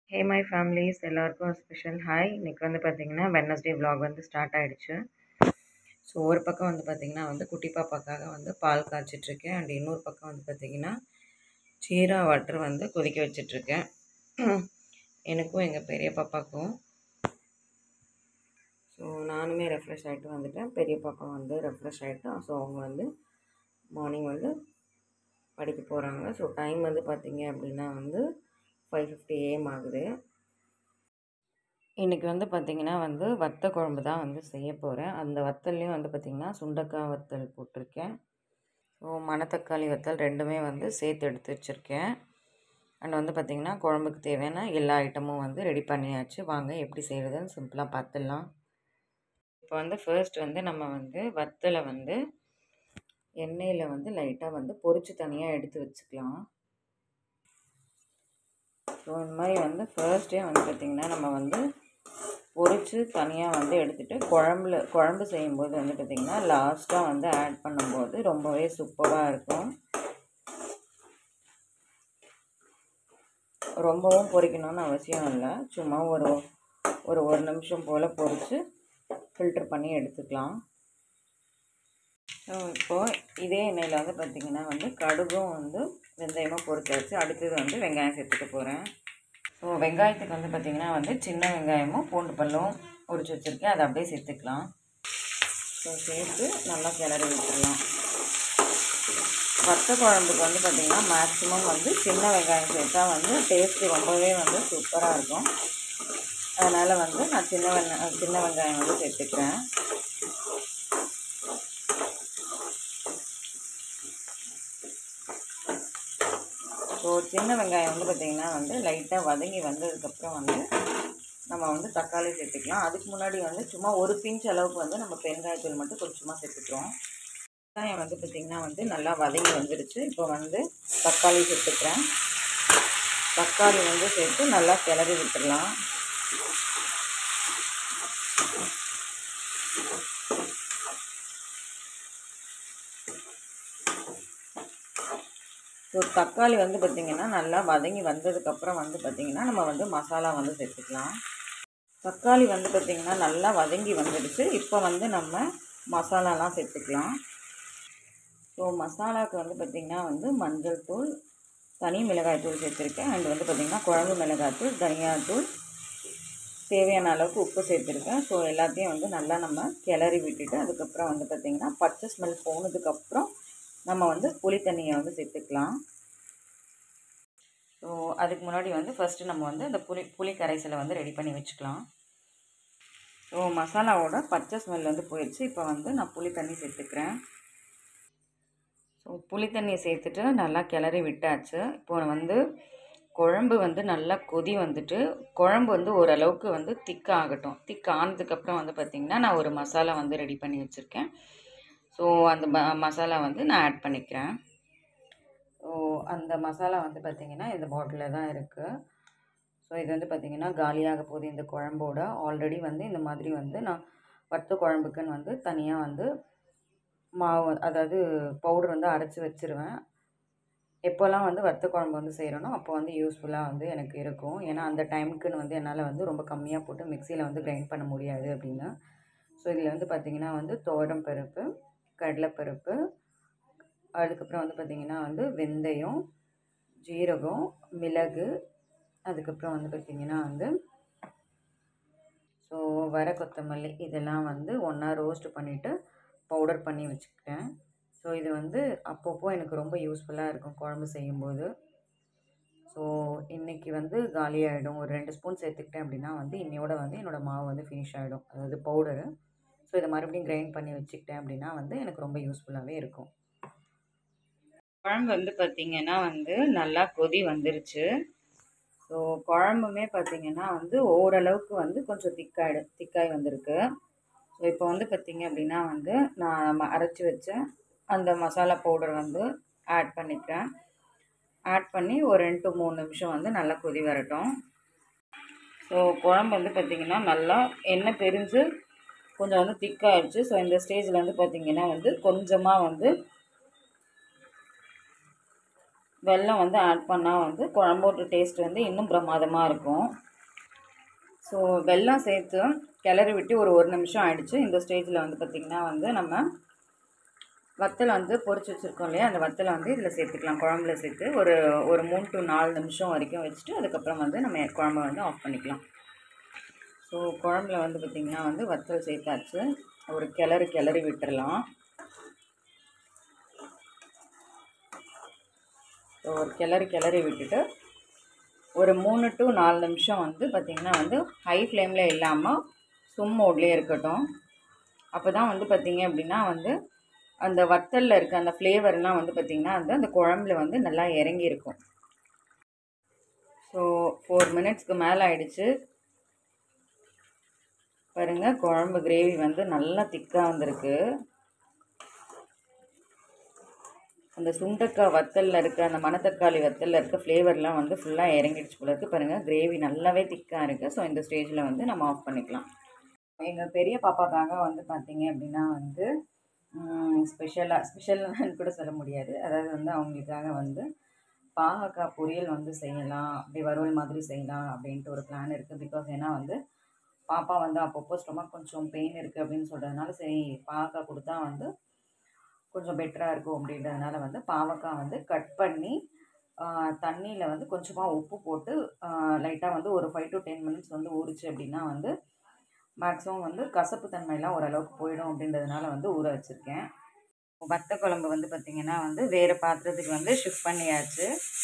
hey my families எல்லாருக்கும் special hi இன்னைக்கு வந்து பார்த்தீங்கன்னா வெட்னஸ்டே vlog வந்து ஸ்டார்ட் ஆகிடுச்சு ஸோ ஒரு பக்கம் வந்து பார்த்திங்கன்னா வந்து குட்டி பாப்பாக்காக வந்து பால் காய்ச்சிட்ருக்கேன் அண்ட் இன்னொரு பக்கம் வந்து பார்த்திங்கன்னா சீரா வாட்டர் வந்து கொதிக்க வச்சிட்ருக்கேன் எனக்கும் எங்கள் பெரிய பாப்பாக்கும் ஸோ நானுமே ரெஃப்ரெஷ் ஆகிட்டு வந்துட்டேன் பெரிய பாப்பா வந்து ரெஃப்ரெஷ் ஆகிட்டு ஸோ அவங்க வந்து மார்னிங் வந்து படிக்க போகிறாங்க ஸோ டைம் வந்து பார்த்திங்க அப்படின்னா வந்து ஃபைவ் ஃபிஃப்டி ஏஎம் ஆகுது இன்றைக்கி வந்து பார்த்திங்கன்னா வந்து வத்த குழம்பு தான் வந்து செய்ய போகிறேன் அந்த வத்தல்லையும் வந்து பார்த்திங்கன்னா சுண்டக்காய் வத்தல் போட்டிருக்கேன் ஸோ மணத்தக்காளி வத்தல் ரெண்டுமே வந்து சேர்த்து எடுத்து வச்சுருக்கேன் அண்ட் வந்து பார்த்திங்கன்னா குழம்புக்கு தேவையான எல்லா ஐட்டமும் வந்து ரெடி பண்ணியாச்சு வாங்க எப்படி செய்கிறதுன்னு சிம்பிளாக பார்த்துடலாம் இப்போ வந்து ஃபர்ஸ்ட் வந்து நம்ம வந்து வத்தலை வந்து எண்ணெயில் வந்து லைட்டாக வந்து பொரிச்சு தனியாக எடுத்து வச்சுக்கலாம் ஸோ இந்த மாதிரி வந்து ஃபர்ஸ்டே வந்து பார்த்திங்கன்னா நம்ம வந்து பொரித்து தனியாக வந்து எடுத்துகிட்டு குழம்புல குழம்பு செய்யும்போது வந்து பார்த்திங்கன்னா லாஸ்ட்டாக வந்து ஆட் பண்ணும்போது ரொம்பவே சூப்பராக இருக்கும் ரொம்பவும் பொரிக்கணும்னு அவசியம் இல்லை சும்மா ஒரு ஒரு ஒரு நிமிஷம் போல் பொரித்து ஃபில்டர் பண்ணி எடுத்துக்கலாம் ஸோ இப்போது இதே எண்ணெயில் வந்து பார்த்திங்கன்னா வந்து கடுகும் வந்து வெந்தயமாக பொரிச்சு வச்சு அடுத்தது வந்து வெங்காயம் சேர்த்துக்க போகிறேன் ஸோ வெங்காயத்துக்கு வந்து பார்த்திங்கன்னா வந்து சின்ன வெங்காயமும் பூண்டு பல்லும் உரிச்சு வச்சுருக்கேன் அதை அப்படியே சேர்த்துக்கலாம் ஸோ சேர்த்து நல்லா கிளறி விட்டுடலாம் வத்த குழம்புக்கு வந்து பார்த்திங்கன்னா மேக்ஸிமம் வந்து சின்ன வெங்காயம் சேர்த்தா வந்து டேஸ்ட்டு ரொம்பவே வந்து சூப்பராக இருக்கும் அதனால் வந்து நான் சின்ன வெங்காயம் சின்ன வெங்காயம் வந்து சேர்த்துக்கிறேன் ஸோ சின்ன வெங்காயம் வந்து பார்த்திங்கன்னா வந்து லைட்டாக வதங்கி வந்ததுக்கப்புறம் வந்து நம்ம வந்து தக்காளி சேர்த்துக்கலாம் அதுக்கு முன்னாடி வந்து சும்மா ஒரு பிஞ்ச் அளவுக்கு வந்து நம்ம பெருங்காயத்தூள் மட்டும் கொஞ்சமாக சேர்த்துக்கிறோம் வெங்காயம் வந்து பார்த்திங்கன்னா வந்து நல்லா வதங்கி வந்துடுச்சு இப்போ வந்து தக்காளி சேர்த்துக்கிறேன் தக்காளி வந்து சேர்த்து நல்லா கிளறி விட்டுடலாம் ஸோ தக்காளி வந்து பார்த்திங்கன்னா நல்லா வதங்கி வந்ததுக்கப்புறம் வந்து பார்த்திங்கன்னா நம்ம வந்து மசாலா வந்து சேர்த்துக்கலாம் தக்காளி வந்து பார்த்திங்கன்னா நல்லா வதங்கி வந்துடுச்சு இப்போ வந்து நம்ம மசாலாலாம் சேர்த்துக்கலாம் ஸோ மசாலாவுக்கு வந்து பார்த்திங்கன்னா வந்து மஞ்சள் தூள் தனி மிளகாய் தூள் சேர்த்துருக்கேன் அண்ட் வந்து பார்த்திங்கன்னா குழம்பு மிளகாய் தூள் தனியாத்தூள் தேவையான அளவுக்கு உப்பு சேர்த்துருக்கேன் ஸோ எல்லாத்தையும் வந்து நல்லா நம்ம கிளறி விட்டுட்டு அதுக்கப்புறம் வந்து பார்த்திங்கன்னா பச்சை ஸ்மெல் போனதுக்கப்புறம் நம்ம வந்து புளி தண்ணியை வந்து சேர்த்துக்கலாம் ஸோ அதுக்கு முன்னாடி வந்து ஃபஸ்ட்டு நம்ம வந்து அந்த புளி புளி கரைசலை வந்து ரெடி பண்ணி வச்சுக்கலாம் ஸோ மசாலாவோட பச்சை ஸ்மெல் வந்து போயிடுச்சு இப்போ வந்து நான் புளி தண்ணி சேர்த்துக்கிறேன் ஸோ புளி தண்ணியை சேர்த்துட்டு நல்லா கிளறி விட்டாச்சு இப்போ வந்து குழம்பு வந்து நல்லா கொதி வந்துட்டு குழம்பு வந்து ஓரளவுக்கு வந்து திக்காகட்டும் திக் ஆனதுக்கப்புறம் வந்து பார்த்திங்கன்னா நான் ஒரு மசாலா வந்து ரெடி பண்ணி வச்சுருக்கேன் ஸோ அந்த ம மசாலா வந்து நான் ஆட் பண்ணிக்கிறேன் ஸோ அந்த மசாலா வந்து பார்த்திங்கன்னா இந்த பாட்டிலில் தான் இருக்குது ஸோ இது வந்து பார்த்திங்கன்னா காலியாக போகுது இந்த குழம்போட ஆல்ரெடி வந்து இந்த மாதிரி வந்து நான் வத்த குழம்புக்குன்னு வந்து தனியாக வந்து மாவு அதாவது பவுடர் வந்து அரைச்சி வச்சுருவேன் எப்போல்லாம் வந்து வத்த குழம்பு வந்து செய்கிறனோ அப்போ வந்து யூஸ்ஃபுல்லாக வந்து எனக்கு இருக்கும் ஏன்னா அந்த டைமுக்குன்னு வந்து என்னால் வந்து ரொம்ப கம்மியாக போட்டு மிக்சியில் வந்து கிரைண்ட் பண்ண முடியாது அப்படின்னு ஸோ இதில் வந்து பார்த்திங்கன்னா வந்து தோரம் பருப்பு கடலைப்பருப்பு அதுக்கப்புறம் வந்து பார்த்திங்கன்னா வந்து வெந்தயம் ஜீரகம் மிளகு அதுக்கப்புறம் வந்து பார்த்திங்கன்னா வந்து ஸோ வர கொத்தமல்லி இதெல்லாம் வந்து ஒன்றா ரோஸ்ட் பண்ணிவிட்டு பவுடர் பண்ணி வச்சுக்கிட்டேன் ஸோ இது வந்து அப்பப்போ எனக்கு ரொம்ப யூஸ்ஃபுல்லாக இருக்கும் குழம்பு செய்யும்போது ஸோ இன்றைக்கி வந்து காலியாகிடும் ஒரு ரெண்டு ஸ்பூன் சேர்த்துக்கிட்டேன் அப்படின்னா வந்து இன்னையோட வந்து என்னோடய மாவு வந்து ஃபினிஷ் ஆகிடும் அதாவது பவுடரு ஸோ இதை மறுபடியும் கிரைண்ட் பண்ணி வச்சுக்கிட்டேன் அப்படின்னா வந்து எனக்கு ரொம்ப யூஸ்ஃபுல்லாகவே இருக்கும் குழம்பு வந்து பார்த்திங்கன்னா வந்து நல்லா கொதி வந்துருச்சு ஸோ குழம்புமே பார்த்திங்கன்னா வந்து ஓரளவுக்கு வந்து கொஞ்சம் திக்காயிடு திக்காய் வந்திருக்கு ஸோ இப்போ வந்து பார்த்திங்க அப்படின்னா வந்து நான் அரைச்சி வச்ச அந்த மசாலா பவுடர் வந்து ஆட் பண்ணிக்கிறேன் ஆட் பண்ணி ஒரு ரெண்டு டு மூணு நிமிஷம் வந்து நல்லா கொதி வரட்டும் ஸோ குழம்பு வந்து பார்த்திங்கன்னா நல்லா எண்ணெய் பிரிஞ்சு கொஞ்சம் வந்து திக்காகிடுச்சு ஸோ இந்த ஸ்டேஜில் வந்து பார்த்திங்கன்னா வந்து கொஞ்சமாக வந்து வெல்லம் வந்து ஆட் பண்ணால் வந்து குழம்போட டேஸ்ட் வந்து இன்னும் பிரமாதமாக இருக்கும் ஸோ வெல்லம் சேர்த்து கிளறி விட்டு ஒரு ஒரு நிமிஷம் ஆயிடுச்சு இந்த ஸ்டேஜில் வந்து பார்த்திங்கன்னா வந்து நம்ம வத்தல் வந்து பொரிச்சு வச்சுருக்கோம் இல்லையா அந்த வத்தலை வந்து இதில் சேர்த்துக்கலாம் குழம்புல சேர்த்து ஒரு ஒரு மூணு டு நாலு நிமிஷம் வரைக்கும் வச்சுட்டு அதுக்கப்புறம் வந்து நம்ம குழம்பை வந்து ஆஃப் பண்ணிக்கலாம் ஸோ குழம்புல வந்து பார்த்திங்கன்னா வந்து வத்தல் சேர்த்தாச்சு ஒரு கிளறு கிளறி விட்டுறலாம் ஸோ ஒரு கிளறி கிளறி விட்டுட்டு ஒரு மூணு டு நாலு நிமிஷம் வந்து பார்த்திங்கன்னா வந்து ஹை ஃப்ளேமில் இல்லாமல் சும் மோட்லேயே இருக்கட்டும் அப்போ தான் வந்து பார்த்திங்க அப்படின்னா வந்து அந்த வத்தலில் இருக்க அந்த ஃப்ளேவர்லாம் வந்து பார்த்திங்கன்னா வந்து அந்த குழம்புல வந்து நல்லா இறங்கி இருக்கும் ஸோ ஃபோர் மினிட்ஸ்க்கு மேலே ஆயிடுச்சு பாருங்கள் குழம்பு கிரேவி வந்து நல்லா திக்காக வந்திருக்கு அந்த சுண்டக்காய் வத்தலில் இருக்க அந்த மணத்தக்காளி வத்தலில் இருக்க ஃப்ளேவர்லாம் வந்து ஃபுல்லாக இறங்கிடுச்சு போல இருக்குது பாருங்கள் கிரேவி நல்லாவே திக்காக இருக்குது ஸோ இந்த ஸ்டேஜில் வந்து நம்ம ஆஃப் பண்ணிக்கலாம் எங்கள் பெரிய பாப்பாக்காக வந்து பார்த்தீங்க அப்படின்னா வந்து ஸ்பெஷலாக ஸ்பெஷல்னு கூட சொல்ல முடியாது அதாவது வந்து அவங்களுக்காக வந்து பாகக்காய் பொரியல் வந்து செய்யலாம் அப்படி வறுவல் மாதிரி செய்யலாம் அப்படின்ட்டு ஒரு பிளான் இருக்குது பிகாஸ் ஏன்னா வந்து பாப்பா வந்து அப்பப்போ ஸ்டொமக் கொஞ்சம் பெயின் இருக்குது அப்படின்னு சொல்கிறதுனால சரி பாகக்காய் கொடுத்தா வந்து கொஞ்சம் பெட்டராக இருக்கும் அப்படின்றதுனால வந்து பாவக்காய் வந்து கட் பண்ணி தண்ணியில் வந்து கொஞ்சமாக உப்பு போட்டு லைட்டாக வந்து ஒரு ஃபைவ் டு டென் மினிட்ஸ் வந்து ஊறிச்சு அப்படின்னா வந்து மேக்ஸிமம் வந்து கசப்பு தன்மையெல்லாம் ஓரளவுக்கு போயிடும் அப்படின்றதுனால வந்து ஊற வச்சுருக்கேன் வத்த குழம்பு வந்து பார்த்திங்கன்னா வந்து வேறு பாத்திரத்துக்கு வந்து ஷிஃப்ட் பண்ணியாச்சு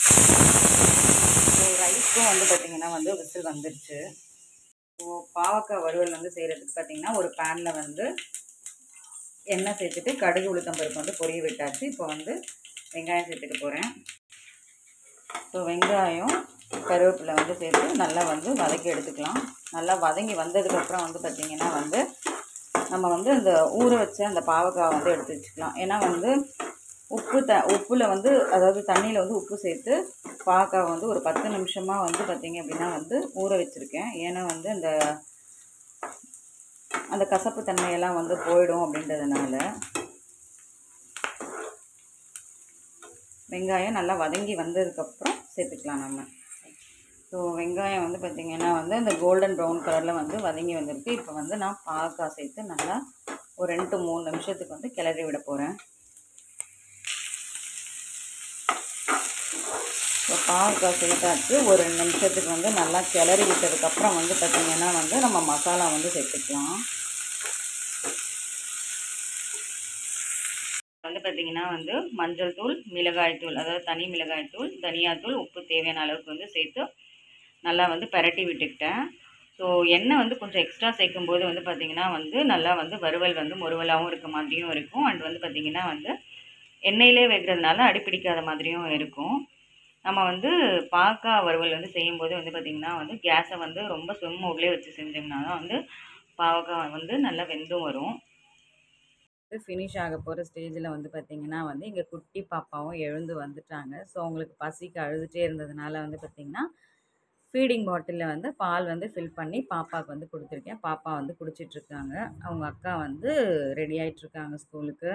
ஸோ ரைஸ்க்கும் வந்து பார்த்திங்கன்னா வந்து விசில் வந்துருச்சு ஸோ பாவக்காய் வறுவல் வந்து செய்கிறதுக்கு பார்த்திங்கன்னா ஒரு பேனில் வந்து எண்ணெய் சேர்த்துட்டு கடுகு உளுத்தம்பருப்பு வந்து பொரிய விட்டாச்சு இப்போ வந்து வெங்காயம் சேர்த்துக்க போகிறேன் ஸோ வெங்காயம் கருவேப்பிலை வந்து சேர்த்து நல்லா வந்து வதக்கி எடுத்துக்கலாம் நல்லா வதங்கி வந்ததுக்கப்புறம் வந்து பார்த்திங்கன்னா வந்து நம்ம வந்து அந்த ஊற வச்ச அந்த பாவக்காய் வந்து எடுத்து வச்சுக்கலாம் ஏன்னா வந்து உப்பு த உப்பில் வந்து அதாவது தண்ணியில் வந்து உப்பு சேர்த்து பாவக்காய் வந்து ஒரு பத்து நிமிஷமாக வந்து பார்த்திங்க அப்படின்னா வந்து ஊற வச்சுருக்கேன் ஏன்னா வந்து அந்த அந்த கசப்பு தன்மையெல்லாம் வந்து போயிடும் அப்படின்றதுனால வெங்காயம் நல்லா வதங்கி வந்ததுக்கப்புறம் சேர்த்துக்கலாம் நம்ம ஸோ வெங்காயம் வந்து பார்த்திங்கன்னா வந்து அந்த கோல்டன் ப்ரௌன் கலரில் வந்து வதங்கி வந்திருக்கு இப்போ வந்து நான் பாவக்காய் சேர்த்து நல்லா ஒரு ரெண்டு மூணு நிமிஷத்துக்கு வந்து கிளறி விட போகிறேன் ஸோ பாவக்காய் சேர்த்தாச்சு ஒரு ரெண்டு நிமிஷத்துக்கு வந்து நல்லா கிளறி விட்டதுக்கப்புறம் வந்து பார்த்திங்கன்னா வந்து நம்ம மசாலா வந்து சேர்த்துக்கலாம் வந்து பார்த்திங்கன்னா வந்து மஞ்சள் தூள் மிளகாய் தூள் அதாவது தனி மிளகாய் தூள் தனியாத்தூள் உப்பு தேவையான அளவுக்கு வந்து சேர்த்து நல்லா வந்து பரட்டி விட்டுக்கிட்டேன் ஸோ எண்ணெய் வந்து கொஞ்சம் எக்ஸ்ட்ரா சேர்க்கும் போது வந்து பார்த்திங்கன்னா வந்து நல்லா வந்து வறுவல் வந்து முறுவலாகவும் இருக்க மாதிரியும் இருக்கும் அண்ட் வந்து பார்த்திங்கன்னா வந்து எண்ணெயிலே வைக்கிறதுனால அடிப்பிடிக்காத மாதிரியும் இருக்கும் நம்ம வந்து பாக்கா வறுவல் வந்து செய்யும்போது வந்து பார்த்திங்கன்னா வந்து கேஸை வந்து ரொம்ப ஸ்விம் மோட்லேயே வச்சு செஞ்சோம்னா தான் வந்து பாவக்காய் வந்து நல்லா வெந்தும் வரும் ஃபினிஷ் ஆக போகிற ஸ்டேஜில் வந்து பார்த்திங்கன்னா வந்து இங்கே குட்டி பாப்பாவும் எழுந்து வந்துட்டாங்க ஸோ அவங்களுக்கு பசிக்கு அழுதுகிட்டே இருந்ததுனால வந்து பார்த்திங்கன்னா ஃபீடிங் பாட்டிலில் வந்து பால் வந்து ஃபில் பண்ணி பாப்பாவுக்கு வந்து கொடுத்துருக்கேன் பாப்பா வந்து குடிச்சிட்ருக்காங்க அவங்க அக்கா வந்து ரெடி ஆகிட்ருக்காங்க ஸ்கூலுக்கு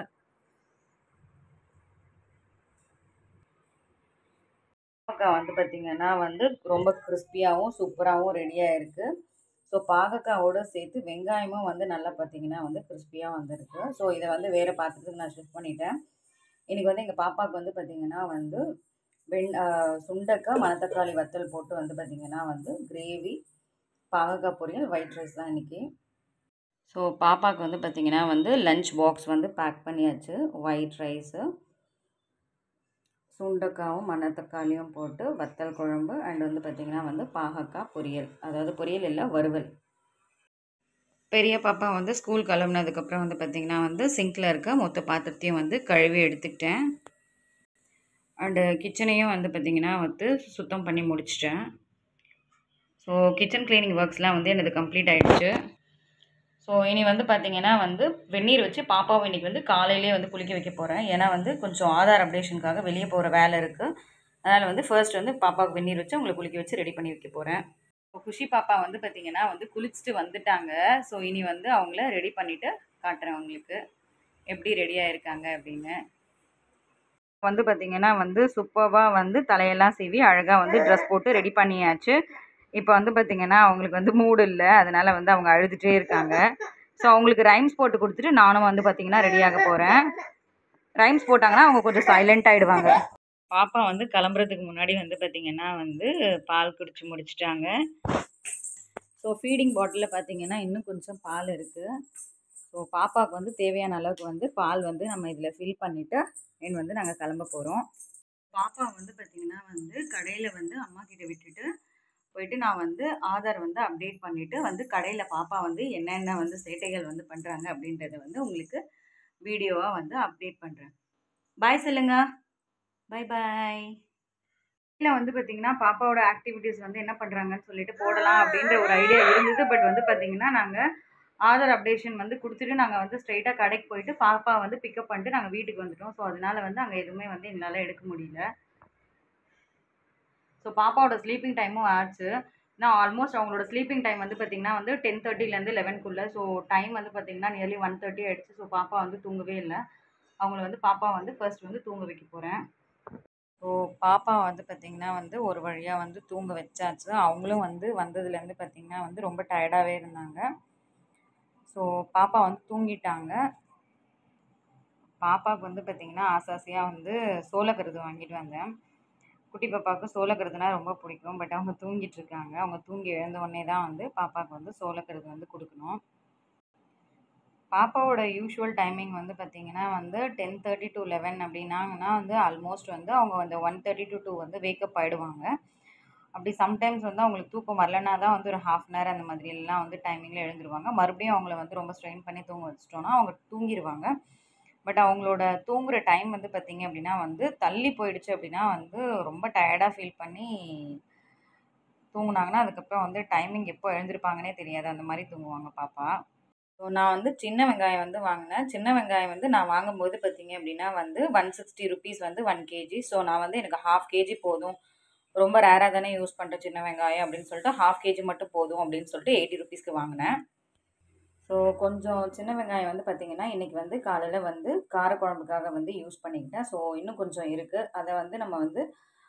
பாவக்காய் வந்து பார்த்திங்கன்னா வந்து ரொம்ப கிறிஸ்பியாகவும் சூப்பராகவும் ரெடியாக இருக்குது ஸோ பாகக்காவோடு சேர்த்து வெங்காயமும் வந்து நல்லா பார்த்திங்கன்னா வந்து கிறிஸ்பியாக வந்திருக்கு ஸோ இதை வந்து வேறு பாத்திரத்துக்கு நான் ஷிஃப்ட் பண்ணிட்டேன் இன்றைக்கி வந்து எங்கள் பாப்பாவுக்கு வந்து பார்த்திங்கன்னா வந்து வெண் சுண்டக்காய் மணத்தக்காளி வத்தல் போட்டு வந்து பார்த்திங்கன்னா வந்து கிரேவி பாகக்காய் பொரியல் ஒயிட் ரைஸ் தான் இன்றைக்கி ஸோ பாப்பாவுக்கு வந்து பார்த்திங்கன்னா வந்து லஞ்ச் பாக்ஸ் வந்து பேக் பண்ணியாச்சு ஒயிட் ரைஸு சுண்டக்காவும் மணத்தக்காளியும் போட்டு வத்தல் குழம்பு அண்ட் வந்து பார்த்திங்கன்னா வந்து பாகக்காய் பொரியல் அதாவது பொரியல் இல்லை வறுவல் பெரிய பாப்பா வந்து ஸ்கூல் கிளம்புனதுக்கப்புறம் வந்து பார்த்திங்கன்னா வந்து சிங்கில் இருக்க மொத்த பாத்திரத்தையும் வந்து கழுவி எடுத்துக்கிட்டேன் அண்டு கிச்சனையும் வந்து பார்த்திங்கன்னா வந்து சுத்தம் பண்ணி முடிச்சிட்டேன் ஸோ கிச்சன் க்ளீனிங் ஒர்க்ஸ்லாம் வந்து எனது கம்ப்ளீட் ஆகிடுச்சு ஸோ இனி வந்து பார்த்திங்கன்னா வந்து வெந்நீர் வச்சு பாப்பாவை இன்றைக்கி வந்து காலையிலே வந்து குளிக்க வைக்க போகிறேன் ஏன்னா வந்து கொஞ்சம் ஆதார் அப்டேஷனுக்காக வெளியே போகிற வேலை இருக்குது அதனால் வந்து ஃபர்ஸ்ட் வந்து பாப்பாவுக்கு வெந்நீர் வச்சு அவங்களை குளிக்க வச்சு ரெடி பண்ணி வைக்க போகிறேன் குஷி பாப்பா வந்து பார்த்திங்கன்னா வந்து குளிச்சுட்டு வந்துட்டாங்க ஸோ இனி வந்து அவங்கள ரெடி பண்ணிவிட்டு காட்டுறேன் அவங்களுக்கு எப்படி ரெடியாக இருக்காங்க அப்படின்னு வந்து பார்த்திங்கன்னா வந்து சூப்பராக வந்து தலையெல்லாம் சீவி அழகாக வந்து ட்ரெஸ் போட்டு ரெடி பண்ணியாச்சு இப்போ வந்து பார்த்திங்கன்னா அவங்களுக்கு வந்து மூடு இல்லை அதனால் வந்து அவங்க அழுதுகிட்டே இருக்காங்க ஸோ அவங்களுக்கு ரைம்ஸ் போட்டு கொடுத்துட்டு நானும் வந்து பார்த்திங்கன்னா ரெடியாக போகிறேன் ரைம்ஸ் போட்டாங்கன்னா அவங்க கொஞ்சம் சைலண்ட் ஆகிடுவாங்க பாப்பா வந்து கிளம்புறதுக்கு முன்னாடி வந்து பார்த்திங்கன்னா வந்து பால் குடிச்சு முடிச்சிட்டாங்க ஸோ ஃபீடிங் பாட்டிலில் பார்த்தீங்கன்னா இன்னும் கொஞ்சம் பால் இருக்குது ஸோ பாப்பாவுக்கு வந்து தேவையான அளவுக்கு வந்து பால் வந்து நம்ம இதில் ஃபில் பண்ணிவிட்டு என் வந்து நாங்கள் கிளம்ப போகிறோம் பாப்பா வந்து பார்த்திங்கன்னா வந்து கடையில் வந்து அம்மா கிட்ட விட்டுட்டு போயிட்டு நான் வந்து ஆதார் வந்து அப்டேட் பண்ணிவிட்டு வந்து கடையில் பாப்பா வந்து என்னென்ன வந்து சேட்டைகள் வந்து பண்ணுறாங்க அப்படின்றத வந்து உங்களுக்கு வீடியோவாக வந்து அப்டேட் பண்ணுறேன் பாய் சொல்லுங்க பை பாய் இதில் வந்து பார்த்தீங்கன்னா பாப்பாவோட ஆக்டிவிட்டீஸ் வந்து என்ன பண்ணுறாங்கன்னு சொல்லிட்டு போடலாம் அப்படின்ற ஒரு ஐடியா இருந்தது பட் வந்து பார்த்தீங்கன்னா நாங்கள் ஆதார் அப்டேஷன் வந்து கொடுத்துட்டு நாங்கள் வந்து ஸ்ட்ரைட்டாக கடைக்கு போயிட்டு பாப்பா வந்து பிக்கப் பண்ணிட்டு நாங்கள் வீட்டுக்கு வந்துட்டோம் ஸோ அதனால வந்து அங்கே எதுவுமே வந்து எங்களால் எடுக்க முடியல ஸோ பாப்பாவோட ஸ்லீப்பிங் டைமும் ஆச்சு நான் ஆல்மோஸ்ட் அவங்களோட ஸ்லீப்பிங் டைம் வந்து பார்த்திங்கன்னா வந்து டென் தேர்ட்டிலேருந்து லெவன்க்குள்ளே ஸோ டைம் வந்து பார்த்திங்கன்னா நியர்லி ஒன் தேர்ட்டி ஆயிடுச்சு ஸோ பாப்பா வந்து தூங்கவே இல்லை அவங்கள வந்து பாப்பா வந்து ஃபர்ஸ்ட் வந்து தூங்க வைக்க போகிறேன் ஸோ பாப்பா வந்து பார்த்திங்கன்னா வந்து ஒரு வழியாக வந்து தூங்க வச்சாச்சு அவங்களும் வந்து வந்ததுலேருந்து பார்த்திங்கன்னா வந்து ரொம்ப டயர்டாகவே இருந்தாங்க ஸோ பாப்பா வந்து தூங்கிட்டாங்க பாப்பாவுக்கு வந்து பார்த்திங்கன்னா ஆசாசியாக வந்து சோளக்கருது வாங்கிட்டு வந்தேன் குட்டி பாப்பாவுக்கு சோளக்கருதுனா ரொம்ப பிடிக்கும் பட் அவங்க தூங்கிட்டு இருக்காங்க அவங்க தூங்கி எழுந்த உடனே தான் வந்து பாப்பாவுக்கு வந்து சோளக்கருது வந்து கொடுக்கணும் பாப்பாவோட யூஷுவல் டைமிங் வந்து பார்த்திங்கன்னா வந்து டென் தேர்ட்டி டு லெவன் அப்படின்னாங்கன்னா வந்து ஆல்மோஸ்ட் வந்து அவங்க வந்து ஒன் தேர்ட்டி டு டூ வந்து வேக்கப் ஆகிடுவாங்க அப்படி சம்டைம்ஸ் வந்து அவங்களுக்கு தூக்கம் வரலனா தான் வந்து ஒரு ஹாஃப் அன் ஹவர் அந்த மாதிரிலாம் வந்து டைமிங்கில் எழுந்துருவாங்க மறுபடியும் அவங்கள வந்து ரொம்ப ஸ்ட்ரெயின் பண்ணி தூங்க வச்சிட்டோன்னா அவங்க தூங்கிடுவாங்க பட் அவங்களோட தூங்குற டைம் வந்து பார்த்திங்க அப்படின்னா வந்து தள்ளி போயிடுச்சு அப்படின்னா வந்து ரொம்ப டயர்டாக ஃபீல் பண்ணி தூங்குனாங்கன்னா அதுக்கப்புறம் வந்து டைமிங் எப்போ எழுந்திருப்பாங்கன்னே தெரியாது அந்த மாதிரி தூங்குவாங்க பாப்பா ஸோ நான் வந்து சின்ன வெங்காயம் வந்து வாங்கினேன் சின்ன வெங்காயம் வந்து நான் வாங்கும்போது பார்த்தீங்க அப்படின்னா வந்து ஒன் சிக்ஸ்டி ருபீஸ் வந்து ஒன் கேஜி ஸோ நான் வந்து எனக்கு ஹாஃப் கேஜி போதும் ரொம்ப ரேராக தானே யூஸ் பண்ணுறேன் சின்ன வெங்காயம் அப்படின்னு சொல்லிட்டு ஹாஃப் கேஜி மட்டும் போதும் அப்படின்னு சொல்லிட்டு எயிட்டி ருபீஸ்க்கு வாங்கினேன் ஸோ கொஞ்சம் சின்ன வெங்காயம் வந்து பார்த்திங்கன்னா இன்றைக்கி வந்து காலையில் வந்து காரக்குழம்புக்காக வந்து யூஸ் பண்ணிக்கிட்டேன் ஸோ இன்னும் கொஞ்சம் இருக்குது அதை வந்து நம்ம வந்து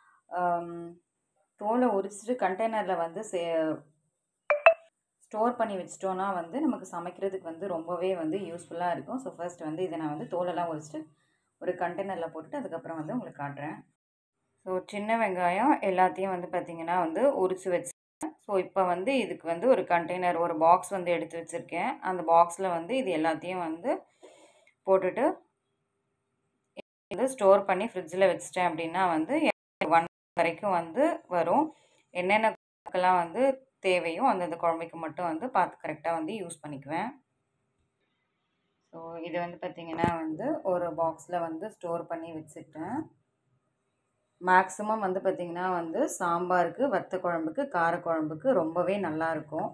தோலை உரிச்சிட்டு கண்டெய்னரில் வந்து சே ஸ்டோர் பண்ணி வச்சிட்டோன்னா வந்து நமக்கு சமைக்கிறதுக்கு வந்து ரொம்பவே வந்து யூஸ்ஃபுல்லாக இருக்கும் ஸோ ஃபர்ஸ்ட் வந்து இதை நான் வந்து தோலெல்லாம் உரிச்சிட்டு ஒரு கண்டெய்னரில் போட்டுட்டு அதுக்கப்புறம் வந்து உங்களுக்கு காட்டுறேன் ஸோ சின்ன வெங்காயம் எல்லாத்தையும் வந்து பார்த்திங்கன்னா வந்து உரித்து வச்சு ஸோ இப்போ வந்து இதுக்கு வந்து ஒரு கண்டெய்னர் ஒரு பாக்ஸ் வந்து எடுத்து வச்சுருக்கேன் அந்த பாக்ஸில் வந்து இது எல்லாத்தையும் வந்து போட்டுட்டு இது ஸ்டோர் பண்ணி ஃப்ரிட்ஜில் வச்சிட்டேன் அப்படின்னா வந்து ஒன் வரைக்கும் வந்து வரும் என்னென்னலாம் வந்து தேவையோ அந்தந்த குழம்புக்கு மட்டும் வந்து பார்த்து கரெக்டாக வந்து யூஸ் பண்ணிக்குவேன் ஸோ இது வந்து பார்த்திங்கன்னா வந்து ஒரு பாக்ஸில் வந்து ஸ்டோர் பண்ணி வச்சுக்கிட்டேன் மேக்ஸிமம் வந்து பார்த்திங்கன்னா வந்து சாம்பாருக்கு வத்த குழம்புக்கு காரக்குழம்புக்கு ரொம்பவே நல்லாயிருக்கும்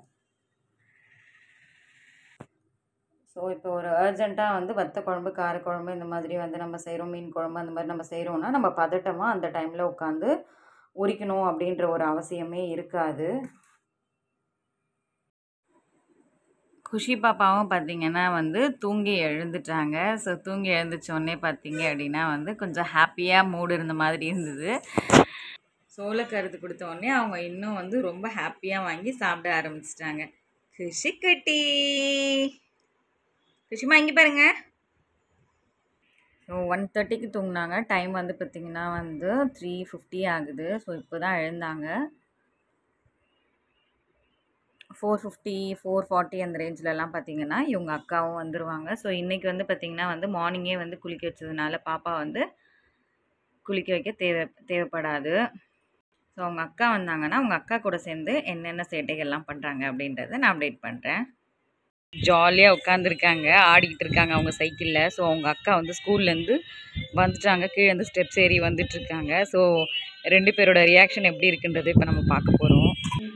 ஸோ இப்போ ஒரு அர்ஜெண்ட்டாக வந்து வத்த குழம்பு காரக்குழம்பு இந்த மாதிரி வந்து நம்ம செய்கிறோம் மீன் குழம்பு அந்த மாதிரி நம்ம செய்கிறோம்னா நம்ம பதட்டமாக அந்த டைமில் உட்காந்து உரிக்கணும் அப்படின்ற ஒரு அவசியமே இருக்காது குஷி பாப்பாவும் பார்த்தீங்கன்னா வந்து தூங்கி எழுந்துட்டாங்க ஸோ தூங்கி எழுந்துச்சோடனே பார்த்தீங்க அப்படின்னா வந்து கொஞ்சம் ஹாப்பியாக மூடு இருந்த மாதிரி இருந்தது சோளக்கருது கொடுத்த உடனே அவங்க இன்னும் வந்து ரொம்ப ஹாப்பியாக வாங்கி சாப்பிட ஆரம்பிச்சிட்டாங்க குஷி கட்டி குஷிமா இங்கே பாருங்க ஸோ ஒன் தேர்ட்டிக்கு தூங்கினாங்க டைம் வந்து பார்த்திங்கன்னா வந்து த்ரீ ஃபிஃப்டி ஆகுது ஸோ இப்போ தான் எழுந்தாங்க ஃபோர் ஃபிஃப்டி ஃபோர் ஃபார்ட்டி அந்த ரேஞ்சிலலாம் பார்த்தீங்கன்னா இவங்க அக்காவும் வந்துடுவாங்க ஸோ இன்றைக்கி வந்து பார்த்திங்கன்னா வந்து மார்னிங்கே வந்து குளிக்க வச்சதுனால பாப்பா வந்து குளிக்க வைக்க தேவை தேவைப்படாது ஸோ அவங்க அக்கா வந்தாங்கன்னா அவங்க அக்கா கூட சேர்ந்து என்னென்ன சேட்டைகள்லாம் பண்ணுறாங்க அப்படின்றத நான் அப்டேட் பண்ணுறேன் ஜாலியாக உட்காந்துருக்காங்க ஆடிக்கிட்டு இருக்காங்க அவங்க சைக்கிளில் ஸோ அவங்க அக்கா வந்து ஸ்கூல்லேருந்து வந்துட்டாங்க கீழே வந்து ஸ்டெப்ஸ் ஏறி வந்துட்டுருக்காங்க ஸோ ரெண்டு பேரோட ரியாக்ஷன் எப்படி இருக்குன்றது இப்போ நம்ம பார்க்க போகிறோம்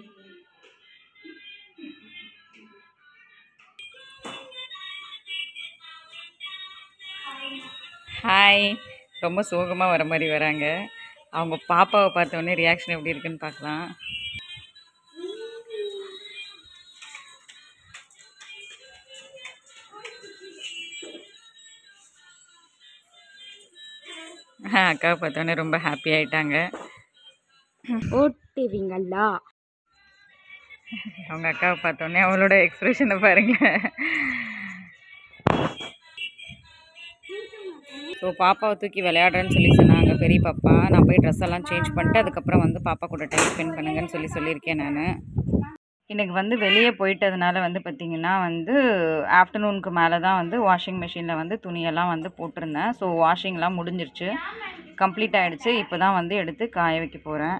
ஹாய் ரொம்ப சோகமாக வர மாதிரி வராங்க அவங்க பாப்பாவை பார்த்தோன்னே ரியாக்ஷன் எப்படி இருக்குன்னு பார்க்கலாம் அக்காவை பார்த்தோன்னே ரொம்ப ஹாப்பி ஆயிட்டாங்க ஓட்டுவீங்களா அவங்க அக்காவை பார்த்தோன்னே அவளோட எக்ஸ்பிரஷனை பாருங்க ஸோ பாப்பாவை தூக்கி விளையாடுறேன்னு சொல்லி சொன்னாங்க பெரிய பாப்பா நான் போய் ட்ரெஸ் எல்லாம் சேஞ்ச் பண்ணிட்டு அதுக்கப்புறம் வந்து பாப்பா கூட டைம் ஸ்பெண்ட் பண்ணுங்கன்னு சொல்லி சொல்லியிருக்கேன் நான் இன்றைக்கி வந்து வெளியே போயிட்டதுனால வந்து பார்த்திங்கன்னா வந்து ஆஃப்டர்நூனுக்கு மேலே தான் வந்து வாஷிங் மிஷினில் வந்து துணியெல்லாம் வந்து போட்டிருந்தேன் ஸோ வாஷிங்லாம் முடிஞ்சிருச்சு கம்ப்ளீட் ஆகிடுச்சு இப்போ தான் வந்து எடுத்து காய வைக்க போகிறேன்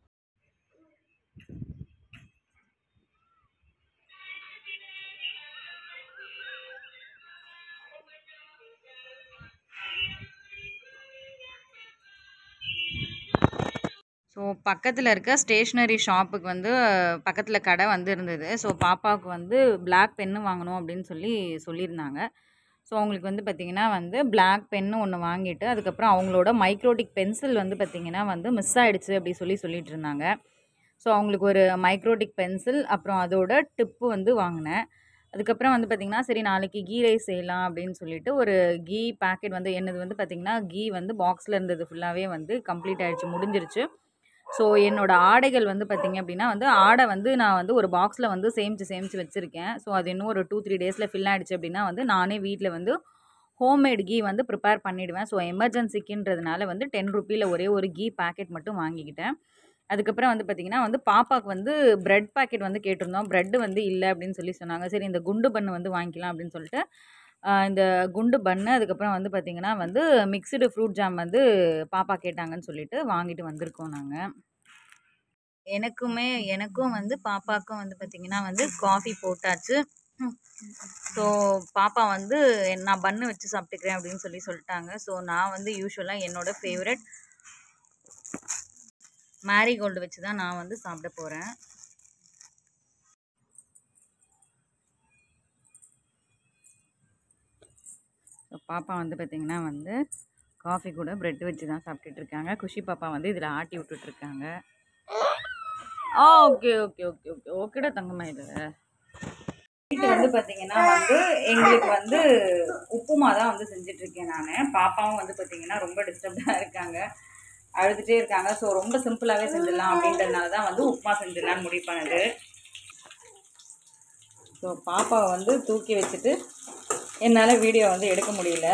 ஸோ பக்கத்தில் இருக்க ஸ்டேஷ்னரி ஷாப்புக்கு வந்து பக்கத்தில் கடை வந்து இருந்தது ஸோ பாப்பாவுக்கு வந்து Black பென்னு வாங்கணும் அப்படின்னு சொல்லி சொல்லியிருந்தாங்க ஸோ அவங்களுக்கு வந்து பார்த்திங்கன்னா வந்து Black பென்னு ஒன்று வாங்கிட்டு அதுக்கப்புறம் அவங்களோட மைக்ரோடிக் பென்சில் வந்து பார்த்திங்கன்னா வந்து மிஸ் ஆயிடுச்சு அப்படி சொல்லி சொல்லிட்டு இருந்தாங்க ஸோ அவங்களுக்கு ஒரு மைக்ரோடிக் பென்சில் அப்புறம் அதோட டிப்பு வந்து வாங்கினேன் அதுக்கப்புறம் வந்து பார்த்திங்கன்னா சரி நாளைக்கு கீ ரைஸ் செய்யலாம் அப்படின்னு சொல்லிட்டு ஒரு கீ பேக்கெட் வந்து என்னது வந்து பார்த்திங்கன்னா கீ வந்து பாக்ஸில் இருந்தது ஃபுல்லாகவே வந்து கம்ப்ளீட் ஆயிடுச்சு முடிஞ்சிருச்சு ஸோ என்னோட ஆடைகள் வந்து பார்த்திங்க அப்படின்னா வந்து ஆடை வந்து நான் வந்து ஒரு பாக்ஸில் வந்து சேமித்து சேமித்து வச்சுருக்கேன் ஸோ அது இன்னும் ஒரு டூ த்ரீ டேஸில் ஃபில் ஆகிடுச்சு அப்படின்னா வந்து நானே வீட்டில் வந்து ஹோம்மேட் கீ வந்து ப்ரிப்பேர் பண்ணிவிடுவேன் ஸோ எமர்ஜென்சிக்குன்றதுனால வந்து டென் ருப்பியில் ஒரே ஒரு கீ பேக்கெட் மட்டும் வாங்கிக்கிட்டேன் அதுக்கப்புறம் வந்து பார்த்திங்கன்னா வந்து பாப்பாவுக்கு வந்து பிரெட் பாக்கெட் வந்து கேட்டிருந்தோம் ப்ரெட்டு வந்து இல்லை அப்படின்னு சொல்லி சொன்னாங்க சரி இந்த குண்டு பண்ணு வந்து வாங்கிக்கலாம் அப்படின்னு சொல்லிட்டு ஆஹ் இந்த குண்டு பன்னு அதுக்கப்புறம் வந்து பார்த்திங்கன்னா வந்து மிக்சடு ஃப்ரூட் ஜாம் வந்து பாப்பா கேட்டாங்கன்னு சொல்லிட்டு வாங்கிட்டு வந்திருக்கோம் நாங்கள் எனக்குமே எனக்கும் வந்து பாப்பாவுக்கும் வந்து பார்த்திங்கன்னா வந்து காஃபி போட்டாச்சு ஸோ பாப்பா வந்து நான் பன்னு வச்சு சாப்பிட்டுக்கிறேன் அப்படின்னு சொல்லி சொல்லிட்டாங்க ஸோ நான் வந்து யூஸ்வலாக என்னோட ஃபேவரட் மேரிகோல்டு வச்சு தான் நான் வந்து சாப்பிட போகிறேன் ஸோ பாப்பா வந்து பார்த்திங்கன்னா வந்து காஃபி கூட பிரெட் வச்சு தான் சாப்பிட்டுட்டு இருக்காங்க குஷி பாப்பா வந்து இதில் ஆட்டி விட்டுட்ருக்காங்க ஆ ஓகே ஓகே ஓகே ஓகே ஓகேடா தங்கம்மா இது வீட்டு வந்து பார்த்தீங்கன்னா வந்து எங்களுக்கு வந்து உப்புமா தான் வந்து செஞ்சிட்ருக்கேன் நான் பாப்பாவும் வந்து பார்த்தீங்கன்னா ரொம்ப டிஸ்டர்ப்டாக இருக்காங்க அழுதுகிட்டே இருக்காங்க ஸோ ரொம்ப சிம்பிளாகவே செஞ்சிடலாம் அப்படின்றதுனால தான் வந்து உப்புமா செஞ்சிடலான்னு முடிவு பண்ணுது ஸோ பாப்பாவை வந்து தூக்கி வச்சுட்டு என்னால் வீடியோ வந்து எடுக்க முடியல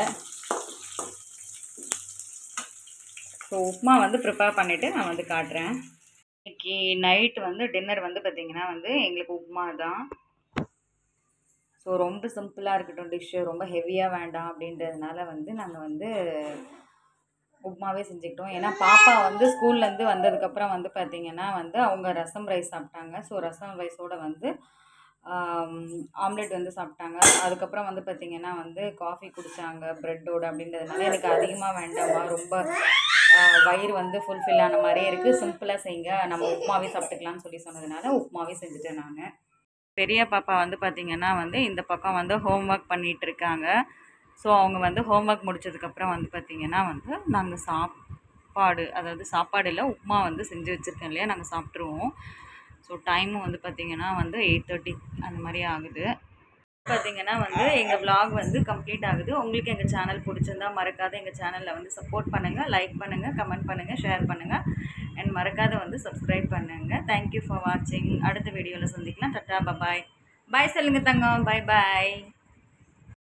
ஸோ உப்புமா வந்து ப்ரிப்பேர் பண்ணிவிட்டு நான் வந்து காட்டுறேன் இன்னைக்கு நைட் வந்து டின்னர் வந்து பார்த்திங்கன்னா வந்து எங்களுக்கு உப்புமா தான் ஸோ ரொம்ப சிம்பிளாக இருக்கட்டும் டிஷ்ஷு ரொம்ப ஹெவியாக வேண்டாம் அப்படின்றதுனால வந்து நாங்கள் வந்து உப்புமாவே செஞ்சுக்கிட்டோம் ஏன்னா பாப்பா வந்து ஸ்கூல்லேருந்து வந்ததுக்கப்புறம் வந்து பார்த்திங்கன்னா வந்து அவங்க ரசம் ரைஸ் சாப்பிட்டாங்க ஸோ ரசம் ரைஸோட வந்து ஆம்லெட் வந்து சாப்பிட்டாங்க அதுக்கப்புறம் வந்து பார்த்திங்கன்னா வந்து காஃபி குடித்தாங்க ப்ரெட்டோட அப்படின்றதுனால எனக்கு அதிகமாக வேண்டாமா ரொம்ப ஆஹ், வயிறு வந்து ஃபுல்ஃபில் ஆன மாதிரியே இருக்குது சிம்பிளாக செய்யுங்க நம்ம உப்புமாவே சாப்பிட்டுக்கலாம்னு சொல்லி சொன்னதுனால உப்புமாவே செஞ்சுட்டேன் நான் பெரிய பாப்பா வந்து பார்த்திங்கன்னா வந்து இந்த பக்கம் வந்து ஹோம்ஒர்க் பண்ணிகிட்டு இருக்காங்க ஸோ அவங்க வந்து ஹோம்ஒர்க் முடிச்சதுக்கப்புறம் வந்து பார்த்திங்கன்னா வந்து நாங்கள் சாப்பாடு அதாவது சாப்பாடு இல்லை உப்புமா வந்து செஞ்சு வச்சுருக்கேன் இல்லையா நாங்கள் சாப்பிட்ருவோம் ஸோ டைமும் வந்து பார்த்திங்கன்னா வந்து எயிட் தேர்ட்டி அந்த மாதிரி ஆகுது பார்த்திங்கன்னா வந்து எங்கள் vlog வந்து கம்ப்ளீட் ஆகுது உங்களுக்கு எங்கள் சேனல் பிடிச்சிருந்தா மறக்காத எங்கள் சேனலில் வந்து சப்போர்ட் பண்ணுங்கள் லைக் பண்ணுங்கள் கமெண்ட் பண்ணுங்கள் ஷேர் பண்ணுங்கள் அண்ட் மறக்காத வந்து சப்ஸ்கிரைப் பண்ணுங்கள் தேங்க்யூ ஃபார் வாட்சிங் அடுத்த வீடியோவில் சந்திக்கலாம் டட்டா பபாய் பாய் சொல்லுங்கள் தங்கம் பாய் பாய்